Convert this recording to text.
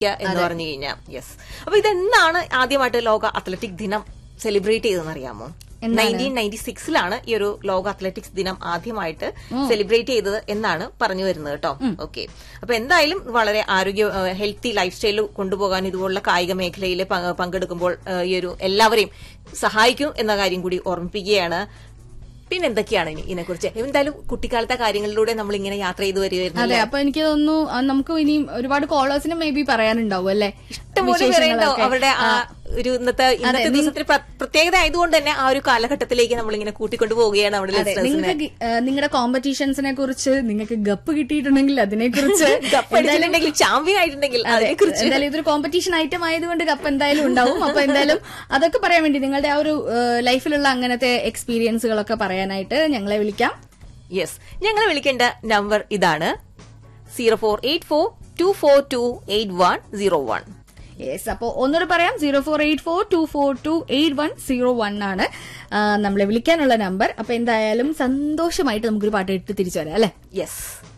എന്ന് പറഞ്ഞു കഴിഞ്ഞാൽ യെസ് അപ്പൊ ഇതെന്താണ് ആദ്യമായിട്ട് ലോക അത്ലറ്റിക് ദിനം സെലിബ്രേറ്റ് ചെയ്തതെന്ന് അറിയാമോ നയൻറ്റീൻ നയൻറ്റി സിക്സിലാണ് ഈ ഒരു ലോക അത്ലറ്റിക്സ് ദിനം ആദ്യമായിട്ട് സെലിബ്രേറ്റ് ചെയ്തത് എന്നാണ് പറഞ്ഞു വരുന്നത് കേട്ടോ ഓക്കെ അപ്പൊ എന്തായാലും വളരെ ആരോഗ്യ ഹെൽത്തി ലൈഫ് സ്റ്റൈൽ കൊണ്ടുപോകാൻ ഇതുപോലുള്ള കായിക മേഖലയിൽ പങ്ക് പങ്കെടുക്കുമ്പോൾ ഏഹ്, ഈ ഒരു എല്ലാവരെയും സഹായിക്കും എന്ന കാര്യം കൂടി ഓർമ്മിപ്പിക്കുകയാണ് പിന്നെ എന്തൊക്കെയാണ് ഇനി ഇതിനെക്കുറിച്ച് എന്തായാലും കുട്ടിക്കാലത്തെ കാര്യങ്ങളിലൂടെ നമ്മൾ ഇങ്ങനെ യാത്ര ചെയ്തു വരികയായിരുന്നു അതെ അപ്പൊ എനിക്ക് തോന്നുന്നു ആ, നമുക്ക് ഇനി ഒരുപാട് കോളേഴ്സിന് മേ ബി പറയാനുണ്ടാവും അല്ലെ ഇഷ്ടംപോലെ പേരുണ്ടാവും അവരുടെ ആ ഒരു ഇന്നത്തെ ഇന്നത്തെ ദിവസത്തിന് പ്ര- പ്രത്യേകത ആയതുകൊണ്ട് തന്നെ ആ ഒരു കാലഘട്ടത്തിലേക്ക് നമ്മളിങ്ങനെ കൂട്ടിക്കൊണ്ടു പോവുകയാണ് നമ്മുടെ listeners നെ. നിങ്ങൾക്ക് നിങ്ങളുടെ കോമ്പറ്റീഷൻസിനെ കുറിച്ച് നിങ്ങൾക്ക് ഗപ്പ് കിട്ടിയിട്ടുണ്ടെങ്കിൽ അതിനെ കുറിച്ച് കപ്പ് അടിച്ചിട്ടുണ്ടെങ്കിൽ ചാമ്പ്യൻ ആയിട്ടുണ്ടെങ്കിൽ അതിനെ കുറിച്ച് എന്തായാലും ഇതൊരു കോമ്പറ്റീഷൻ ഐറ്റം ആയതുകൊണ്ട് കപ്പ് എന്തായാലും ഉണ്ടാവും അപ്പൊ എന്തായാലും അതൊക്കെ പറയാൻ വേണ്ടി നിങ്ങളുടെ ആ ഒരു ലൈഫിലുള്ള അങ്ങനത്തെ എക്സ്പീരിയൻസുകളൊക്കെ പറയാനായിട്ട് ഞങ്ങളെ വിളിക്കാം യെസ് ഞങ്ങളെ വിളിക്കേണ്ട നമ്പർ ഇതാണ് zero four eight four two four two eight one zero one yes അപ്പോ ഒന്നുകൂടെ പറയാം zero four eight four two four two eight one zero one ആണ് ആ, നമ്മളെ വിളിക്കാനുള്ള നമ്പർ അപ്പൊ എന്തായാലും സന്തോഷമായിട്ട് നമുക്കൊരു പാട്ട് ഇട്ട് തിരിച്ചു വരാം അല്ലെ യെസ്